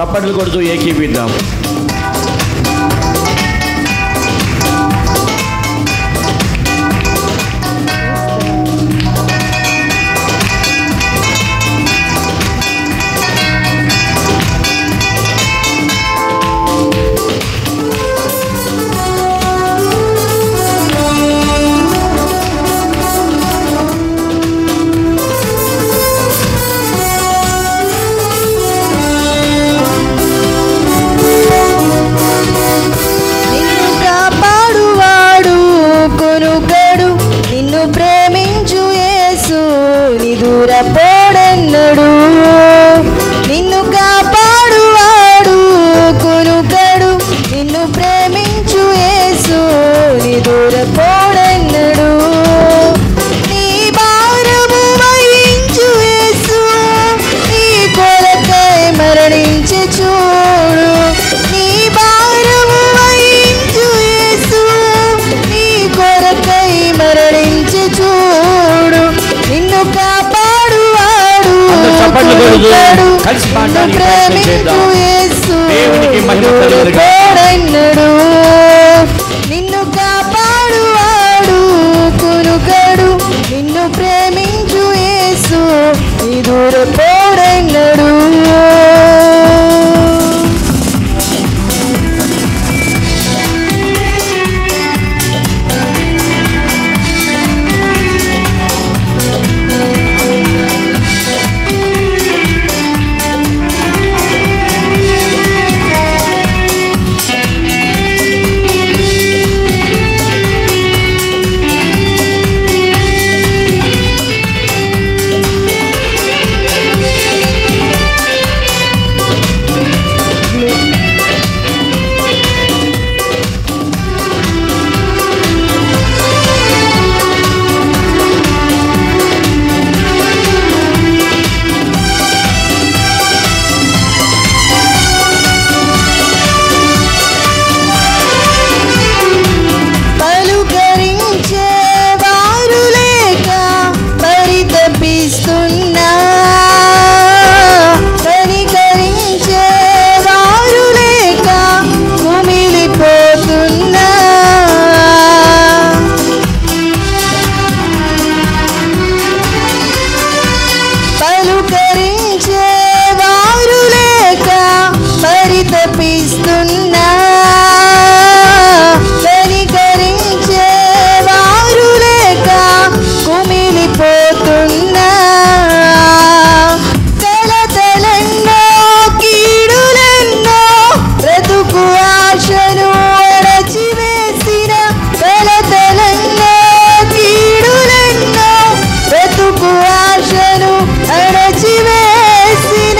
చప్పట్లు కొడుతూ ఏకీపిద్దాం నిన్ను కాపాడువాడు కొనుకడు నిన్ను ప్రేమించు యేసు నీ దూరపోడెన్నడు నిన్ను కాపాడువాడు కొనుకడు నిన్ను ప్రేమించు యేసు నీ దూరపోడెన్నడు నీ భారము వహించు యేసు నీ కొరకై మరణించి చూడు నీ భారము వహించు యేసు నీ కొరకై మరణించి చూడు నిన్ను కాపాడువాడు అందరూ చప్పట్లు కొడుతూ కొనుకడు. కలిసి నిన్ను పాడడానికి ప్రయత్నం చేద్దాం. ప్రేమించు యేసు దేవునికి మహిమ కలుగునుగాక. తోడెన్నడు నిన్ను కాపాడువాడు కొనుకడు నిన్ను ప్రేమించు యేసు నీ దూరపోడెన్నడు పలుకరించే వారు లేక పరితపిస్తున్నా కనికరించే వారు లేక కుమిలిపోతున్నా పలుకరించే వారు లేక పరితపిస్తున్నా కనికరించే వారు లేక కుమిలిపోతున్నా కలతలెన్నో కీడులెన్నో బ్రతుకు ఆశను అడచివేసిన కలతలెన్నో కీడులెన్నో బ్రతుకు ఆశను అడచివేసిన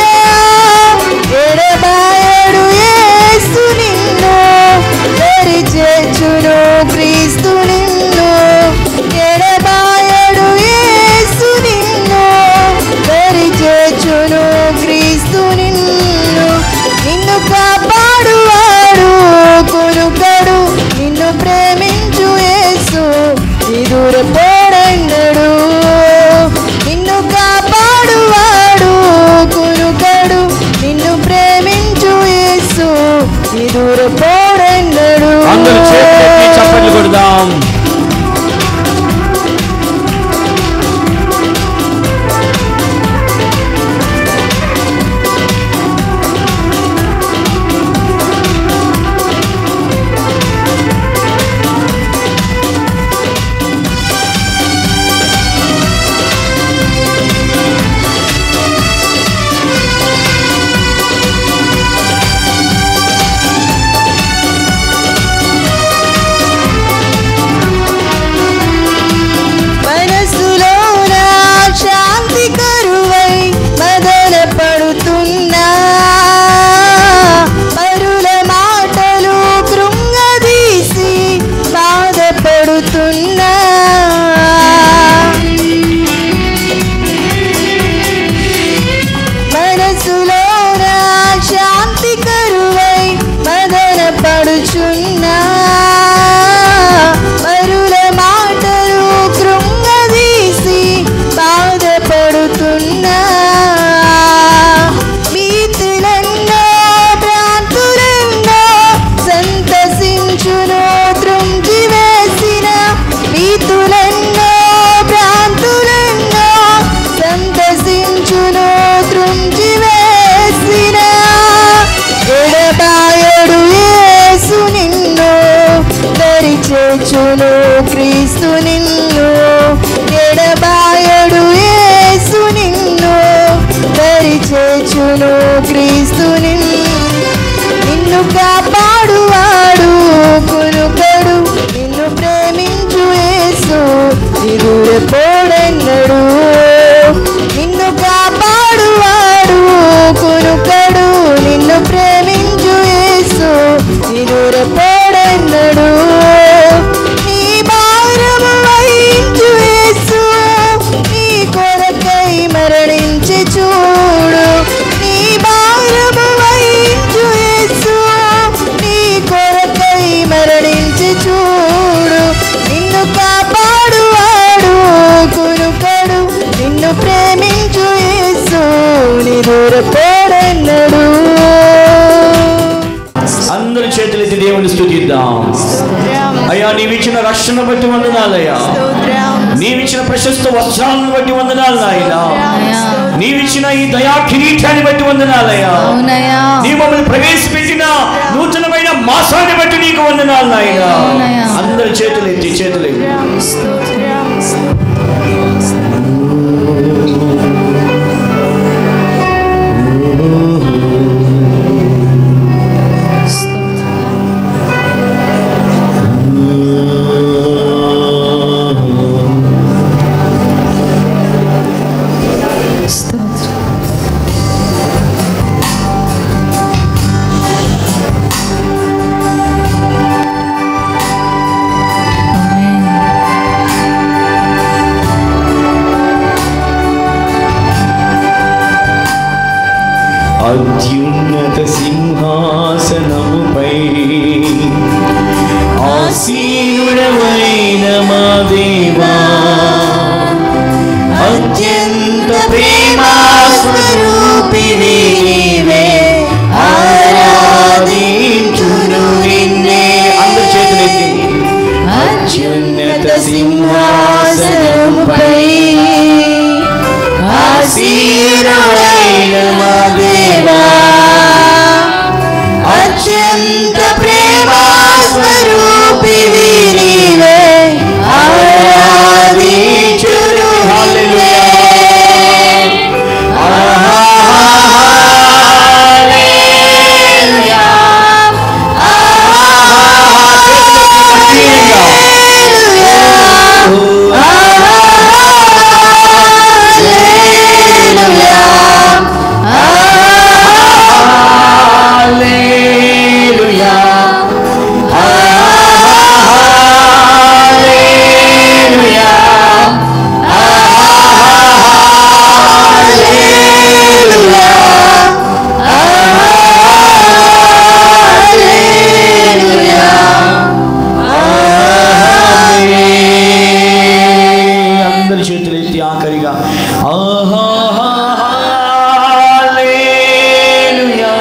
ఎడబాయడు యేసు నిన్ను దరిచేచును క్రీస్తు నిన్ను ఎడబాయడు యేసు నిన్ను దరిచేచును క్రీస్తు నిన్ను నిన్ను కాపాడువాడు కొనుకడు నిన్ను ప్రేమించు యేసు ఎదురపోడెన్నడు నిన్ను కాపాడువాడు కొనుకడు నిన్ను ప్రేమించు యేసు ఎదురపోడెన్నడు అందరూ చేతులెత్తి చప్పట్లు కొడదాం చేర్చును క్రీస్తు నిన్ను ఎడబాయడు యేసు నిన్ను దరి చేర్చును క్రీస్తు నిన్ను నిన్ను కాపాడువాడు కురుకడు నిన్ను ప్రేమించు యేసు ఎదురుపోడెన్నడు నిన్ను కాపాడువాడు కురుకడు నిన్ను ప్రేమించు యేసు ఎదురుపోడెన్నడు నీ భారము వహించు యేసు నీ కొరకై మరణించి చూడు నీ భారము వహించు యేసు నీ కొరకై మరణించి చూడు నిన్ను కాపాడువాడు కురుకడు నిన్ను ప్రేమించు యేసు నీ దూరపోడెన్నడు అందరి చేతులెత్తి దేవుని స్తుతిద్దాం అయ్యా నీవిచ్చిన రక్షణ బట్టి వందనాలయ్యా నీవిచ్చిన ప్రశస్త వస్త్రాలను బట్టి వందనాలు నాయనా నీవిచ్చిన ఈ దయా కిరీటాన్ని బట్టి వందనాలయ్యా అవునయ్యా నీ మమ్మల్ని ప్రవేశపెట్టిన నూతనమైన మాసాన్ని బట్టి నీకు వందనాలు నాయనా అవునయ్యా. అందరి చేతులు ఎత్తి చేతులు ఎత్తి. అత్యున్నత సింహాసనముపై ఆసీనుడవైన మా దేవా అత్యంత ప్రేమా స్వరూపిణి నీవే ఆరాధించును నిన్నే అందరి చేతులెత్తి అత్యున్నత సింహాసనముపై ఆసీనుడైన మా దేవా అత్యంత ప్రేమా స్వరూపిణి నీవే ఆరాధించును హల్లెలూయా హల్లెలూయా హల్లెలూయా హల్లెలూయా అందరి చేతులు ఎత్తి ఆఖరిగా ఆహా హల్లెలూయా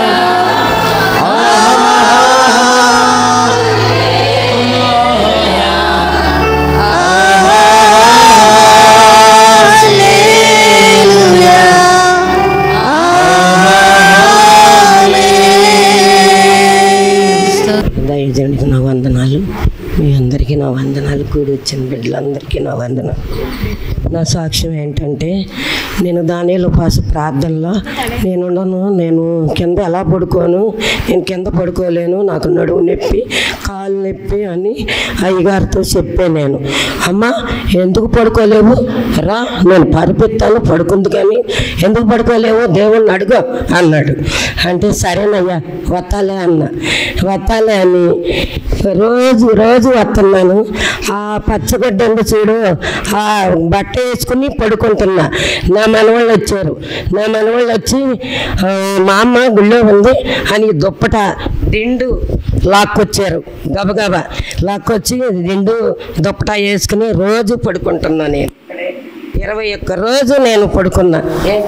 దయజనుడికి నా వందనాలు మీ అందరికీ నా వందనాలు కూడి వచ్చిన బిడ్డలందరికీ నా వందనాలు నా సాక్ష్యం ఏంటంటే నేను దానిలో పాస ప్రార్థనలో నేను ఉండను నేను కింద ఎలా పడుకోను నేను కింద పడుకోలేను నాకు నడుము నొప్పి కాలు నొప్పి అని అయ్యగారితో చెప్పాను నేను అమ్మ ఎందుకు పడుకోలేవు రా నేను పరిపెత్తాను పడుకుంది కానీ ఎందుకు పడుకోలేవు దేవుణ్ణి అడుగు అన్నాడు అంటే సరేనయ్యా వత్తాలే అన్న వత్తాలే అని రోజు రోజు వస్తున్నాను ఆ పచ్చగడ్డ ఉంది చూడు ఆ బట్ట వేసుకుని పడుకుంటున్నా నా మనవాళ్ళు వచ్చారు నా మనవాళ్ళు వచ్చి "ఆ, మా అమ్మ గుళ్ళో ఉంది అని దుప్పట దిండు లాక్కొచ్చారు గబగబా లాక్కొచ్చి దిండు దుప్పట వేసుకుని రోజు పడుకుంటున్నా నేను ఇరవై ఒక్క రోజు నేను పడుకున్నా ఏ-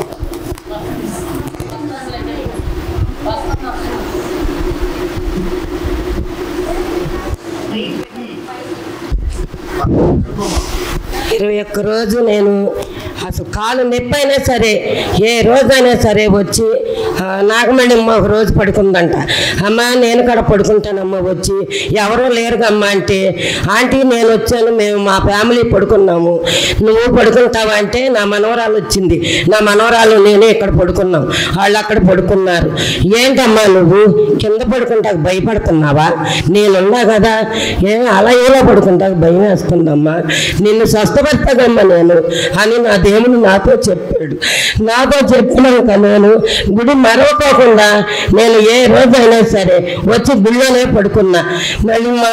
ఇరవై ఒక్క రోజు నేను అసలు కాలు నొప్పి అయినా సరే ఏ రోజైనా సరే వచ్చి ఆ, నాగమణి అమ్మ ఒక రోజు పడుకుందంట అమ్మ నేను కూడా పడుకుంటానమ్మ వచ్చి ఎవరో లేరుగమ్మ అంటే ఆంటీ నేను వచ్చాను మేము మా ఫ్యామిలీ పడుకున్నాము నువ్వు పడుకుంటావా అంటే నా మనవరాలు వచ్చింది నా మనవరాలు నేనే ఇక్కడ పడుకున్నాం వాళ్ళు అక్కడ పడుకున్నారు ఏంటమ్మా నువ్వు కింద పడుకుంటాకు భయపడుతున్నావా నేనున్నా కదా ఏ అలా ఎలా పడుకుంటాకు భయం వేస్తుందమ్మా నిన్ను స్వస్థపడతాగమ్మా నేను అని నా దేవుడు నాతో చెప్పాడు నాతో చెప్పినాక నేను గుడి మరవకోకుండా నేను ఏ రోజైనా సరే వచ్చి గుళ్ళోనే పడుకున్నా మళ్ళీ మా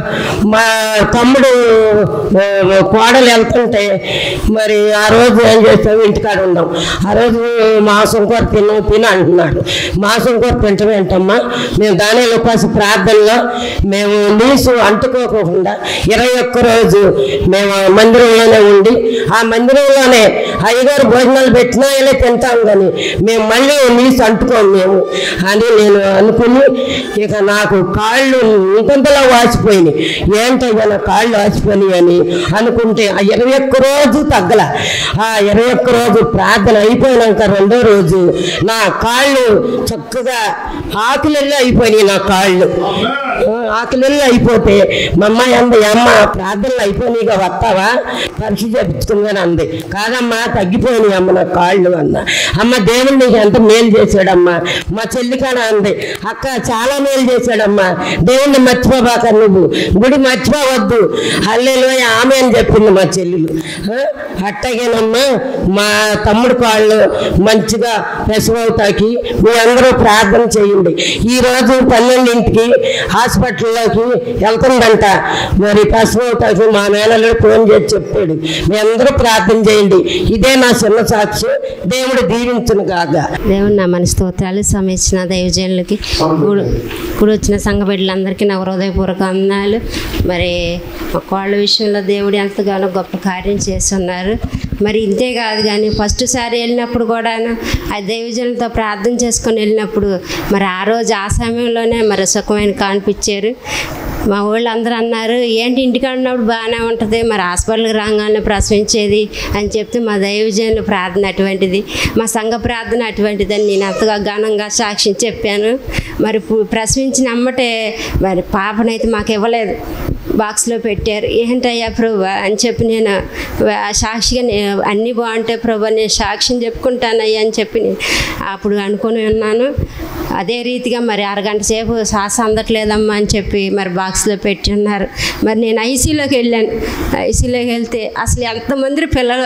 మా తమ్ముడు ఆ, కోడలు వెళ్తుంటే మరి ఆ రోజు ఏం చేస్తావు ఇంటికాడ ఉన్నాం ఆ రోజు మాంసం కూర తిను తిను అంటున్నాడు మాంసం కూర తింటాం ఏంటమ్మా మేము దాని ఉపాస ప్రార్థనలో మేము నీసు అంటుకోకుండా ఇరవై ఒక్క రోజు మేము మందిరంలోనే ఉండి ఆ మందిరంలోనే అయ్యగారు భోజనాలు పెట్టినా ఇలా తింటాం కానీ మేము మళ్ళీ నీసు అంటుకోం మేము అని నేను అనుకుని ఇక నాకు కాళ్ళు ఇంకొంతలో వాసిపోయినాయి ఏంటయ్యా నా కాళ్ళు వాసిపోయినాయి అని అనుకుంటే ఆ ఇరవై ఒక్క రోజు తగ్గల ఆ ఇరవై ఒక్క రోజు ప్రార్థన అయిపోయినాక రెండో రోజు నా కాళ్ళు చక్కగా ఆకులెల్లి అయిపోయినాయి నా కాళ్ళు ఆ, ఆకులెల్లి అయిపోతే మా అమ్మాయి అంది అమ్మ ప్రార్థనలు అయిపోయినాయిగా వస్తావా పరీక్ష చేపించుకుందని అంది కాదమ్మా తగ్గిపోయినాయి అమ్మ నా కాళ్ళు అన్న అమ్మ దేవుడు నీకు ఎంత మేలు చేశాడమ్మా మా చెల్లి కాడ అంది అక్క చాలా మేలు చేశాడమ్మా దేవుణ్ణి మర్చిపోబాక నువ్వు గుడి మర్చిపోవద్దు హల్లెలు ఆమె అని చెప్పింది మా చెల్లెలు ఆ, అట్టగేనమ్మా మా తమ్ముడు కాళ్ళు మంచిగా పెసవవుతాకి మీ అందరూ ప్రార్థన చేయండి ఈ రోజు పన్నెండింటికి హాస్పిటల్లోకి వెళ్తుందంట మరి పెసవవుతాకి మా మేనల్లుడు ఫోన్ చేసి చెప్పాడు మీ అందరూ ప్రార్థన చేయండి ఇదే నా చిన్న సాక్షి దేవుడు దీవించును కాగా దేవుని నా మన స్తోత్రాలు సమయించిన దైవజనులకి కూడి కూడి వచ్చిన సంఘ బిడ్డలందరికీ నా హృదయపూర్వక వందనాలు మరి మా కోళ్ళ విషయంలో దేవుడు ఎంతగానో గొప్ప కార్యం చేస్తున్నారు మరి ఇంతే కాదు కానీ ఫస్ట్ సారి వెళ్ళినప్పుడు కూడా ఆ దైవజనులతో ప్రార్థన చేసుకొని వెళ్ళినప్పుడు మరి ఆ రోజు ఆ సమయంలోనే మరి సుఖమైన కానిపించారు మా వాళ్ళు అందరూ అన్నారు ఏంటి ఇంటికాడ ఉన్నప్పుడు బాగానే ఉంటుంది మరి హాస్పిటల్కి రాగానే ప్రసవించేది అని చెప్తే మా దైవజనుల ప్రార్థన అటువంటిది మా సంఘ ప్రార్థన అటువంటిది అని నేను అంతగా ఘనంగా సాక్ష్యం చెప్పాను మరి పు- ప్రసవించిన అమ్మటే మరి పాపనైతే మాకు ఇవ్వలేదు బాక్స్లో పెట్టారు ఏంటయ్యా ప్రభు అని చెప్పి నేను ఆ సాక్షిగా నేను అన్నీ బాగుంటాయి ప్రభు నేను సాక్ష్యం చెప్పుకుంటానయ్యా అని చెప్పి నేను అప్పుడు అనుకుని ఉన్నాను అదే రీతిగా మరి అరగంట సేపు శ్వాస అందట్లేదమ్మా అని చెప్పి మరి బాక్స్లో పెట్టి ఉన్నారు మరి నేను ఐసీలోకి వెళ్ళాను ఐసీలోకి వెళ్తే అసలు ఎంతమంది పిల్లలు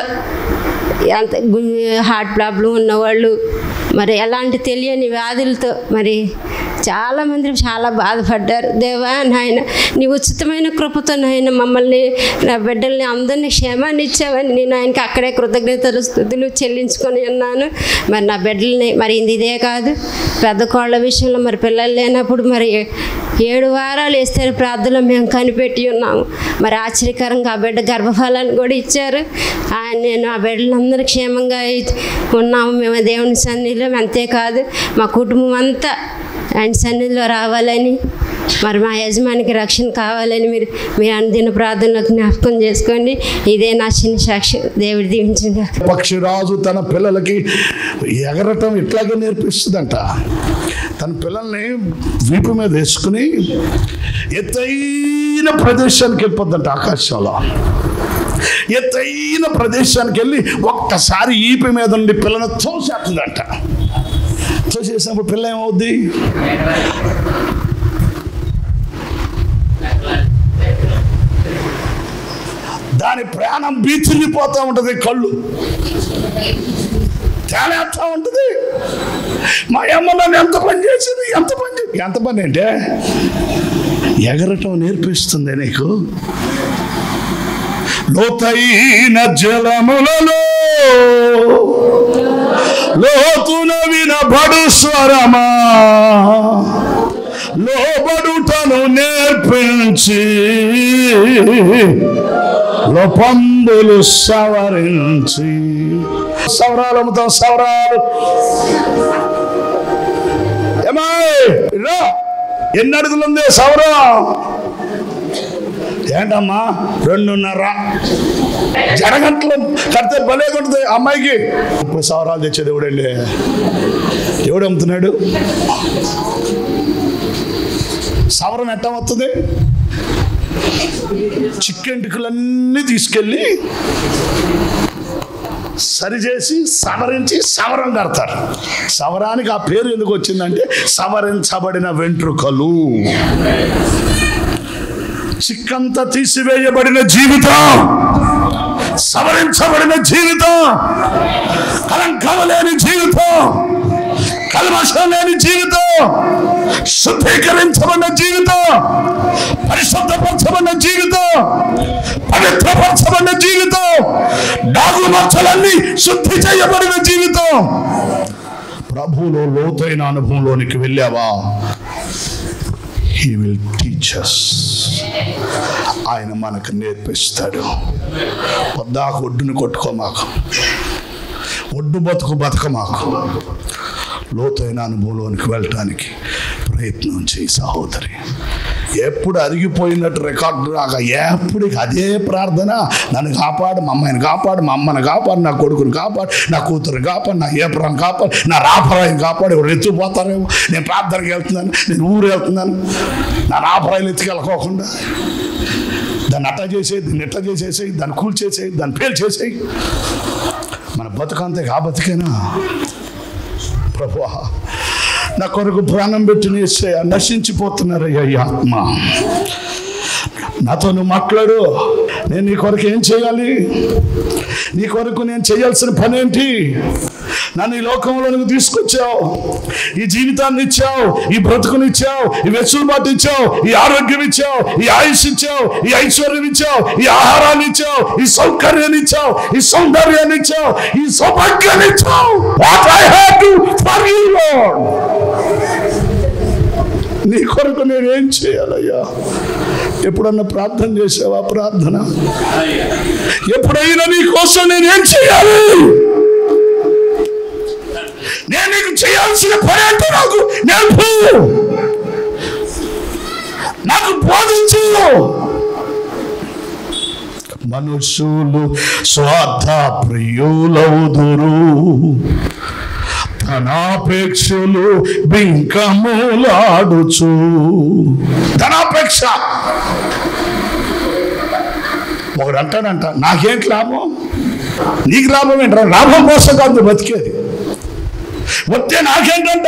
ఎంత గు- హార్ట్ ప్రాబ్లం ఉన్నవాళ్ళు మరి ఎలాంటి తెలియని వ్యాధులతో మరి చాలామంది చాలా బాధపడ్డారు దేవా నాయన నీ ఉచితమైన కృపతో నాయన మమ్మల్ని నా బిడ్డల్ని అందరినీ క్షేమాన్ని ఇచ్చావని నేను ఆయనకి అక్కడే కృతజ్ఞతలు స్థుతులు చెల్లించుకొని ఉన్నాను మరి నా బిడ్డల్ని మరి ఇది ఇదే కాదు పెద్ద కోళ్ళ విషయంలో మరి పిల్లలు లేనప్పుడు మరి ఏడు వారాలు వేస్తే ప్రార్థనలో మేము కనిపెట్టి ఉన్నాము మరి ఆశ్చర్యకరంగా ఆ బిడ్డ గర్భఫలాన్ని కూడా ఇచ్చారు ఆయన నేను ఆ బిడ్డలందరూ క్షేమంగా ఇ- ఉన్నాము మేము దేవుని సన్నిధిలో అంతేకాదు మా కుటుంబం అంతా ఆయన సన్నిధిలో రావాలని మరి మా యజమానికి రక్షణ కావాలని మీరు మీరు అందిన ప్రార్థనలో జ్ఞాపకం చేసుకోండి ఇదే నా చిన్న సాక్షి దేవుడి దీవించింది పక్షిరాజు తన పిల్లలకి ఎగరటం ఇట్లాగే నేర్పిస్తుందంట తన పిల్లల్ని వీపు మీద వేసుకుని ఎత్తైన ప్రదేశానికి వెళ్ళిపోద్దంట ఆకాశంలో ఎత్తైన ప్రదేశానికి వెళ్ళి ఒక్కసారి ఈపి మీద ఉండి పిల్లని తోసేస్తుందంట తోసేసినప్పుడు పిల్ల ఏమవుద్ది దాని ప్రాణం బీచిల్లిపోతూ ఉంటుంది కళ్ళు తేలేస్తా ఉంటుంది మా అమ్మ నన్ను ఎంత పని చేసింది ఎంత పని చేసింది ఎంత పని అంటే ఎగరటం నేర్పిస్తుంది నీకు లోతైన జలములలో లోతున వినబడు స్వరమా లోబడుటను నేర్పించి లోపంబులు సవరించి సవరాలు అమ్ముతాం సవరాలు ఏమాయ్ రా ఎన్ని అడుగులు ఉంది సవరం ఏంటమ్మా రెండున్నర జడగంటలు కడితే భలే ఉంటుంది అమ్మాయికి ముప్పై సవరాలు తెచ్చేది ఎవడండి ఎవడు అమ్ముతున్నాడు సవరం ఎట్ట వస్తుంది చిక్కెంటుకులన్నీ తీసుకెళ్ళి సరిచేసి సవరించి సవరం కడతారు సవరానికి ఆ పేరు ఎందుకు వచ్చిందంటే సవరించబడిన వెంట్రుకలు చిక్కంతా తీసివేయబడిన జీవితం సవరించబడిన జీవితం కలంకం లేని జీవితం కల్మషం లేని జీవితం శుద్ధీకరించబడిన జీవితం పరిశుద్ధపరచబడిన జీవితం పవిత్రపరచబడిన జీవితం డాగు మచ్చలన్నీ శుద్ధి చేయబడిన జీవితం ప్రభువులో లోతైన అనుభవంలోనికి వెళ్ళావా హీ విల్ టీచర్స్ ఆయన మనకు నేర్పిస్తాడు పొద్దాకు ఒడ్డును కొట్టుకో మాకు ఒడ్డు బతుకు బతక మాకు లోతైన అనుభవంలోనికి వెళ్ళటానికి ప్రయత్నం చేయి సహోదరి ఎప్పుడు అరిగిపోయినట్టు రికార్డు రాక ఎప్పుడు ఇక అదే ప్రార్థన నన్ను కాపాడు మా అమ్మాయిని కాపాడు మా అమ్మని కాపాడు నా కొడుకుని కాపాడు నా కూతురు కాపాడు నా ఏపురం కాపాడు నా రాపరాయిని కాపాడు ఎవరు ఎత్తుకుపోతారేమో నేను ప్రార్థనకి వెళ్తున్నాను నేను ఊరు వెళ్తున్నాను నా రాపరాయిలు ఎత్తుకెళ్ళకోకుండా దాన్ని అట్ట చేసేయి దాన్ని ఎట్ట చేసేసేయి దాన్ని కూల్ చేసేయి దాన్ని పేల్ చేసేయి మన బతుకంతే ఆ బతికేనా ప్రభువా నా కొరకు ప్రాణం పెట్టి నేసే నశించిపోతున్నారయ్యా ఈ ఆత్మ నాతో నువ్వు మాట్లాడు నేను నీ కొరకు ఏం చేయాలి నీ కొరకు నేను చేయాల్సిన పని ఏంటి నన్ను ఈ లోకంలో నువ్వు తీసుకొచ్చావు ఈ జీవితాన్ని ఇచ్చావు ఈ బ్రతుకునిచ్చావు ఈ వెసులుబాటు ఇచ్చావు ఈ ఆరోగ్యం ఇచ్చావు ఈ ఆయుష్ ఇచ్చావు ఈ ఐశ్వర్యం ఇచ్చావు ఈ ఆహారాన్ని ఇచ్చావు ఈ సౌకర్యాన్ని ఇచ్చావు ఈ సౌందర్యాన్ని ఇచ్చావు ఈ సౌభాగ్యాన్ని ఇచ్చావు what I have to for you lord నీ కొరకు నేను ఏం చేయాలయ్యా ఎప్పుడన్నా ప్రార్థన చేసావా ప్రార్థన ఎప్పుడైనా నీ కోసం నేను ఏం చేయాలి నేను నీకు చేయాల్సిన పని అంటే నాకు నేర్పు నాకు బోధించు మనుషులు స్వార్థ ప్రియులవుదురు ధనాపేక్షలు బింకములాడుచు ధనాపేక్ష ఒకడు అంటాడంట నాకేంటి లాభం నీకు లాభం ఏంట్రా లాభం కోసం కాదు నువ్వు బతికేది వస్తే నాకేంటంట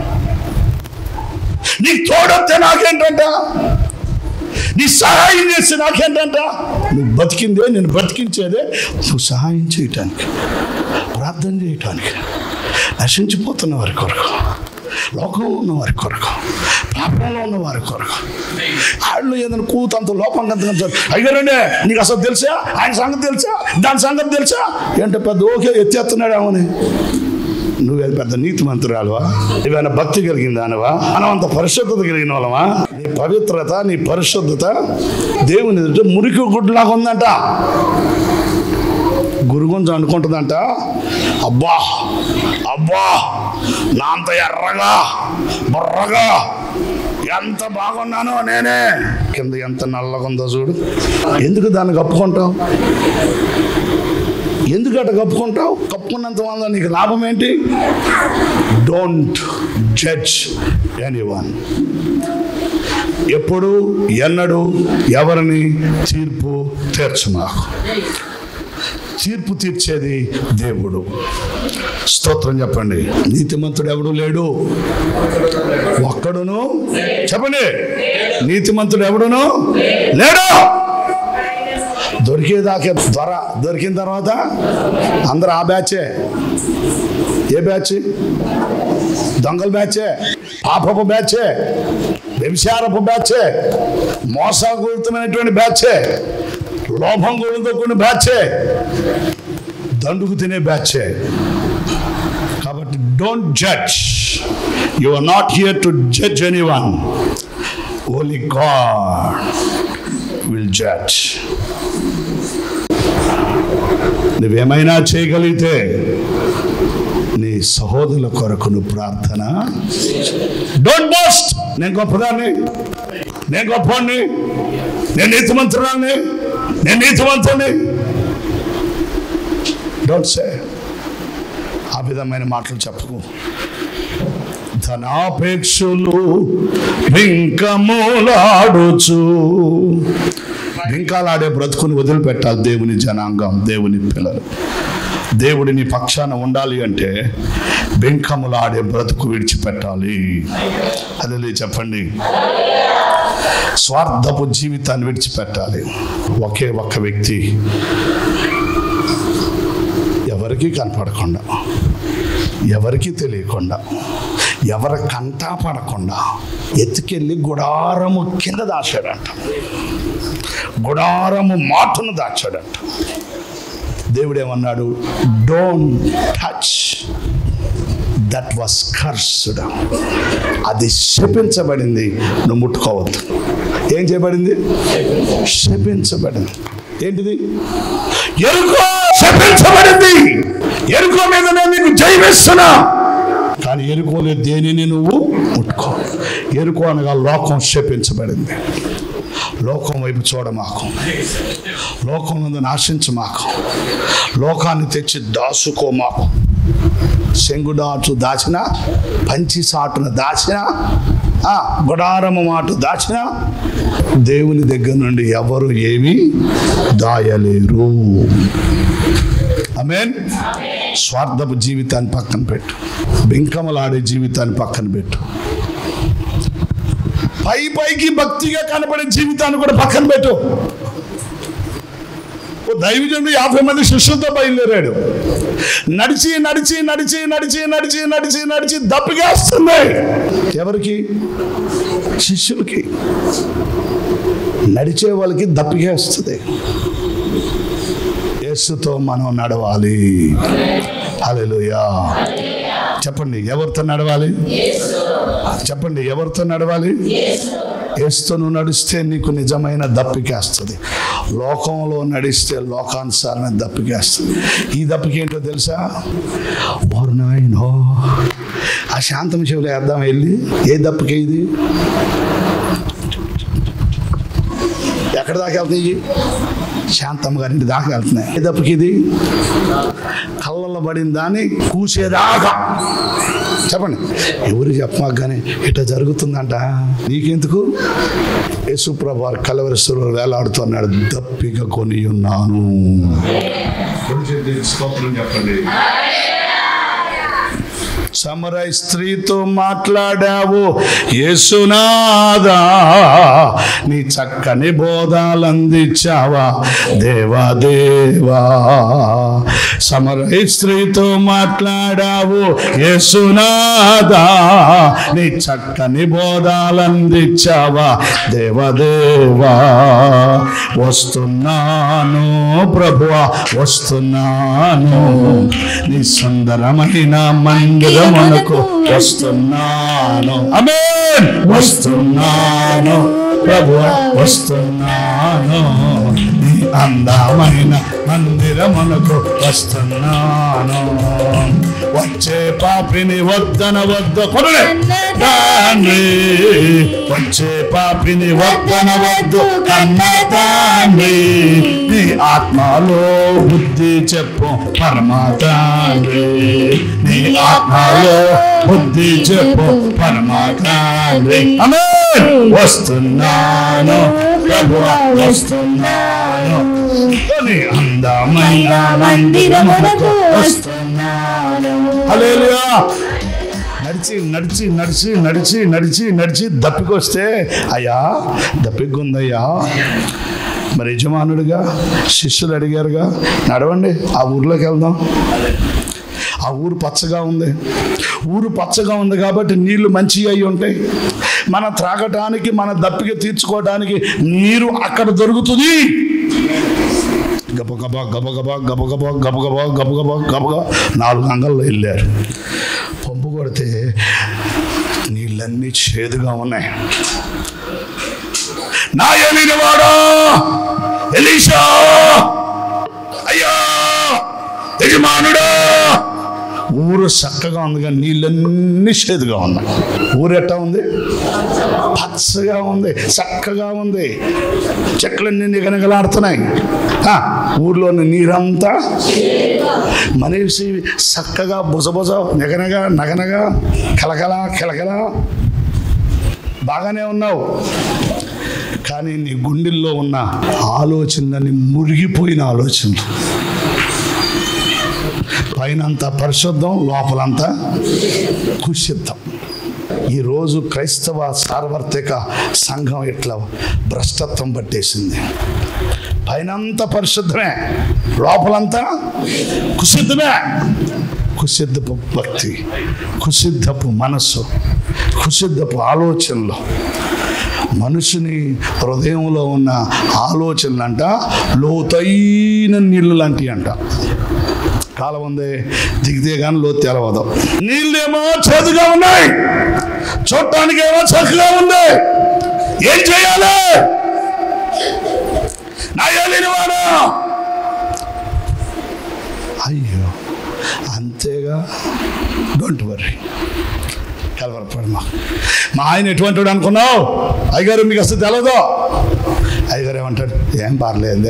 నీకు తోడొస్తే నాకేంటంట నీ సహాయం చేస్తే నాకేంటంట నువ్వు బతికిందే నేను బతికించేదే నువ్వు సహాయం చేయటానికి ప్రార్థన చేయటానికి నశించిపోతున్న వారి కొరకు లోకంలో ఉన్న వారి కొరకు పాపంలో ఉన్న వారి కొరకు వాళ్ళు ఏదైనా కూతంత లోపం కంత అయ్యారండి నీకు అసలు తెలుసా ఆయన సంగతి తెలుసా దాని సంగతి తెలుసా ఏంటో పెద్ద ఓకే ఎత్తేస్తున్నాడేమని నువ్వే పెద్ద నీతి మంత్రాలువా ఏమైనా భక్తి కలిగింది దానివా మనం అంత పరిశుద్ధత కలిగిన వాళ్ళమా నీ పవిత్రత నీ పరిశుద్ధత దేవుని ఎదుట మురికి గుడ్లాగా ఉందంట గురుగుంజ అనుకుంటుందంట అబ్బా అబ్బా నా అంత ఎర్రగా బుర్రగా ఎంత బాగున్నానో నేనే కింద ఎంత నల్లగా ఉందో చూడు ఎందుకు దాన్ని కప్పుకుంటావు ఎందుకు అట్ట కప్పుకుంటావు కప్పుకున్నంత వల్ల నీకు లాభం ఏంటి డోంట్ జడ్జ్ ఎనీ వన్ ఎప్పుడు ఎన్నడు ఎవరిని తీర్పు తీర్చు మాకు తీర్పు తీర్చేది దేవుడు స్తోత్రం చెప్పండి నీతిమంతుడు ఎవడు లేడు ఒక్కడును చెప్పండి నీతిమంతుడు ఎవడును లేడు దొరికేదాకే త్వర దొరికిన తర్వాత అందరు ఆ బ్యాచే ఏ బ్యాచ్ దొంగల బ్యాచే పాపపు బ్యాచే వ్యభిచారపు బ్యాచే మోసపూరితమైనటువంటి బ్యాచే లోభం గురితో కొన్ని బ్యాచే దండుకు తినే బ్యాచే కాబట్టి don't judge you are not here to judge anyone only God will judge నువ్వేమైనా చేయగలిగితే నీ సహోదరుల కొరకు నువ్వు ప్రార్థన డోంట్ బోస్ట్ నేను గొప్పదాన్ని నేను గొప్పవాడిని నేను నీతిమంతురాన్ని నేను నీతిమంతుని డోంట్ సే ఆ విధమైన మాటలు చెప్పకు ధనాపేక్షలు బింకములాడుచు బింకాలాడే బ్రతుకుని వదిలిపెట్టాలి దేవుని జనాంగం దేవుని పిల్లలు దేవుడిని పక్షాన ఉండాలి అంటే బింకములాడే బ్రతుకు విడిచిపెట్టాలి అదే చెప్పండి స్వార్థపు జీవితాన్ని విడిచిపెట్టాలి ఒకే ఒక్క వ్యక్తి ఎవరికీ కనపడకుండా ఎవరికీ తెలియకుండా ఎవరి కంటా పడకుండా ఎత్తుకెళ్ళి గుడారము కింద దాచాడంట గుడారము మాటును దాచాడంట దేవుడు ఏమన్నాడు don't touch that was cursed అది శపించబడింది నువ్వు ముట్టుకోవద్దు ఏం చేయబడింది శపించబడింది ఏంటిది ఎరుకో శపించబడింది ఎరుకో మీద నేను నీకు జయమిస్తున్నా కానీ ఎరుకోలే దేనిని నువ్వు ముట్టుకో ఎరుకో అనగా లోకం శపించబడింది లోకం వైపు చూడమాకు లోకం నుండి నాశించమాకు లోకాన్ని తెచ్చి దాసుకోమాకు శంగుడాటు దాచిన పంచి సాటున దాచిన ఆ, గుడారము మాటు దాచిన దేవుని దగ్గర నుండి ఎవరు ఏమీ దాయలేరు ఆమేన్ స్వార్థపు జీవితాన్ని పక్కన పెట్టు బింకమలాడే జీవితాన్ని పక్కన పెట్టు పై పైకి భక్తిగా కనబడే జీవితాన్ని కూడా పక్కన పెట్టు ఓ దైవజనుడు యాభై మంది శిష్యులతో బయలుదేరాడు నడిచి నడిచి నడిచి నడిచి నడిచి నడిచి నడిచి దప్పిగేస్తుంది ఎవరికి శిష్యులకి నడిచే వాళ్ళకి దప్పిగేస్తుంది యేసుతో మనం నడవాలి హల్లెలూయా చెప్పండి ఎవరితో నడవాలి చెప్పండి ఎవరితో నడవాలి యేసుతో నువ్వు నడిస్తే నీకు నిజమైన దప్పికేస్తుంది లోకంలో నడిస్తే లోకానుసారమైన దప్పికేస్తుంది ఈ దప్పిక ఏంటో తెలుసా ఓరు నాయనో ఆ శాంతం చెవులు వేద్దాం వెళ్ళి ఏ దప్పిక ఇది ఎక్కడ దాకా వెళ్తాయి శాంతమ్మ గారింటి దాకా వెళ్తున్నాయి ఏ దప్పకి ఇది కళ్ళల్లో పడిన దాన్ని కూసేదాకా చెప్పండి ఎవరు చెప్పమాక కానీ ఇట్లా జరుగుతుందంట నీకెందుకు యేసుప్రభు వారు కలవరిస్తున్న వేలాడుతున్నాడు దప్పిక కొని ఉన్నాను చెప్పండి సమరై స్త్రీతో మాట్లాడావు యేసునాదా నీ చక్కని బోధాలు అందించావా దేవా దేవా సమరై స్త్రీతో మాట్లాడావు యేసునాదా నీ చక్కని బోధాలు అందించావా దేవదేవా వస్తున్నాను ప్రభువా వస్తున్నాను నీ సుందరమైన మందిరమునకు వస్తున్నాను అమేన్ వస్తున్నాను ప్రభువా వస్తున్నాను నీ అందమైన మందిరమునకు వస్తున్నాను వచ్చే పాపిని వద్దన వద్ద కొనలే తండ్రి వచ్చే పాపిని వద్దన వద్దు కన్న తండ్రి నీ ఆత్మలో బుద్ధి చెప్పు పరమ తండ్రి నీ ఆత్మలో బుద్ధి చెప్పు పరమ తండ్రి ఆమేన్ వస్తున్నాను ప్రభువా వస్తున్నాను నీ అందమైన మందిరమునకు వస్తున్నాను హల్లెలూయా నడిచి నడిచి నడిచి నడిచి నడిచి నడిచి దప్పికొస్తే అయ్యా దప్పికుందయ్యా మరి యజమానుడిగా శిష్యులు అడిగారుగా నడవండి ఆ ఊర్లోకి వెళ్దాం ఆ ఊరు పచ్చగా ఉంది ఊరు పచ్చగా ఉంది కాబట్టి నీళ్లు మంచిగా అయి ఉంటాయి మన త్రాగటానికి మన దప్పిక తీర్చుకోవడానికి నీరు అక్కడ దొరుకుతుంది గబగబా గబగబా గబగబా గబగబా గబగబా గబగబా నాలుగు అంగల్లో వెళ్ళారు పంపు కొడితే నీళ్ళన్నీ చేదుగా ఉన్నాయి నా ఎలినవాడా ఎలీషా అయ్యా యజమానుడా ఊరు ఊరు చక్కగా ఉంది కానీ నీళ్ళన్నీ చేదుగా ఉన్నాయి ఊరు ఎట్టా ఉంది పచ్చగా ఉంది చక్కగా ఉంది చెట్లన్నీ నిగనగలాడుతున్నాయి ఆ, ఊర్లోని నీరంతా మనిషి చక్కగా బుజబుజ నిగనగా నగనగా కలకల కలకల బాగానే ఉన్నావు కానీ నీ గుండెల్లో ఉన్న ఆలోచనలని మురిగిపోయిన ఆలోచనలు పైనంతా పరిశుద్ధం లోపలంతా కుషిద్ధం ఈరోజు క్రైస్తవ సార్వత్రిక సంఘం ఇట్లా భ్రష్టత్వం పట్టేసింది పైనంతా పరిశుద్ధమే లోపలంతా కుసిద్ధమే కుసిద్ధపు భక్తి కుసిద్ధపు మనస్సు కుసిద్ధపు ఆలోచనలు మనుషుని హృదయంలో ఉన్న ఆలోచనలు అంట లోతైన నీళ్ళు లాంటివి అంట కాలం ఉంది దిగితే కానీ లోతు తెలవదు నీళ్ళేమో చేదుగా ఉన్నాయి చూడటానికి ఏమో చక్కగా ఉంది ఏం చేయాలి నా ఏలినవాడా అయ్యో అంతేగా డోంట్ వర్రీ కలవరపడు మా మా ఆయన ఎటువంటి వాడు అనుకున్నావు అయ్యగారు మీకు అసలు తెలదు అయ్యగారు ఏమంటాడు ఏం పర్లేదు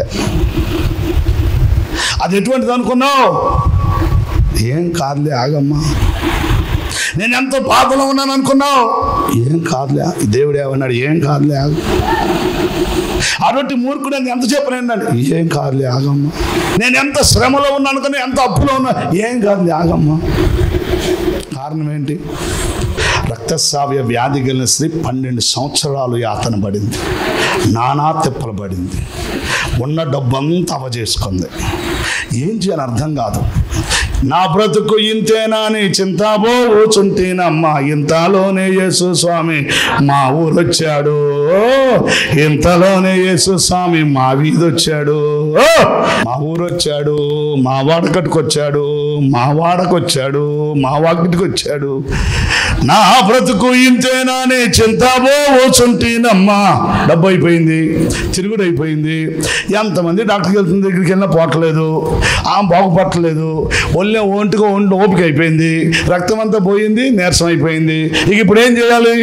అది ఎటువంటిది అనుకున్నావు ఏం కాదులే ఆగమ్మా నేను ఎంతో బాధలో ఉన్నాను అనుకున్నావు ఏం కాదులే దేవుడు ఏమన్నాడు ఏం కాదులే ఆగు అటువంటి మూర్ఖుడు అని ఎంత చెప్పినాడు ఏం కాదులే ఆగమ్మా నేను ఎంత శ్రమలో ఉన్నా అనుకున్నా ఎంత అప్పులో ఉన్నా ఏం కాదులే ఆగమ్మా కారణం ఏంటి రక్తస్రావ్య వ్యాధి కలిగిన స్త్రీ పన్నెండు సంవత్సరాలు యాతన పడింది నానా తిప్పలు పడింది ఉన్న డబ్బంతా అవజేసుకుంది ఏం చేయాలి అర్థం కాదు నా బ్రతుకు ఇంతేనా అని చింతాబోచుంటేనమ్మా ఇంతలోనే యేసు స్వామి మా ఊరొచ్చాడు ఇంతలోనే యేసు స్వామి మా వీధొచ్చాడు మా ఊరొచ్చాడు మా వాడకట్టుకొచ్చాడు మా వాడకొచ్చాడు మా వాకిటికి వచ్చాడు నా బ్రతుకు ఇంతేనా అని చింతాబోచుంటేనమ్మా డబ్బు అయిపోయింది తిరుగుడు అయిపోయింది ఎంతమంది డాక్టర్కి వెళ్తున్న దగ్గరికి వెళ్ళినా పోవట్లేదు ఆమె బాగుపడట్లేదు ఒళ్ళే ఒంటిగా ఒంటి ఓపిక అయిపోయింది రక్తం అంతా పోయింది నీరసం అయిపోయింది ఇక ఇప్పుడు ఏం చేయాలి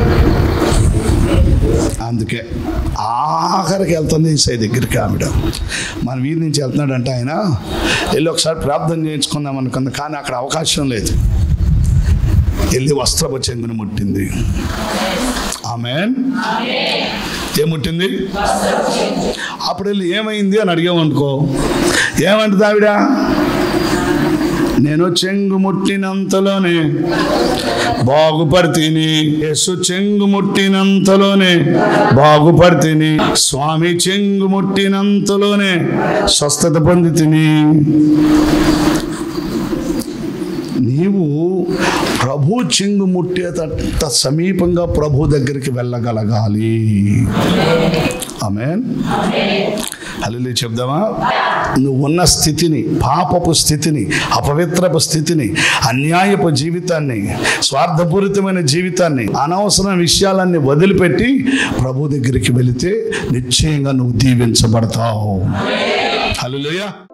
అందుకే ఆఖరికి వెళ్తుంది ఈసై దగ్గరికి ఆవిడ మన వీధి నుంచి వెళ్తున్నాడంటే ఆయన వెళ్ళి ఒకసారి ప్రార్థన చేయించుకుందాం అనుకుంది కానీ అక్కడ అవకాశం లేదు వెళ్ళి వస్త్రపు చెంగును ముట్టింది ఆమె ఏం ముట్టింది అప్పుడు వెళ్ళి ఏమైంది అని అడిగామనుకో ఏమంటుంది ఆవిడ నేను చెంగు ముట్టినంతలోనే బాగుపడితిని యేసు చెంగు ముట్టినంతలోనే బాగుపడితిని స్వామి చెంగు ముట్టినంతలోనే స్వస్థత పొంది తిని నీవు ప్రభు చెంగు ముట్టేటంత సమీపంగా ప్రభు దగ్గరికి వెళ్ళగలగాలి ఆమెన్ హల్లి చెప్దామా నువ్వు ఉన్న స్థితిని పాపపు స్థితిని అపవిత్రపు స్థితిని అన్యాయపు జీవితాన్ని స్వార్థపూరితమైన జీవితాన్ని అనవసర విషయాలన్నీ వదిలిపెట్టి ప్రభు దగ్గరికి వెళితే నిశ్చయంగా నువ్వు దీవించబడతావు హల్లెలూయా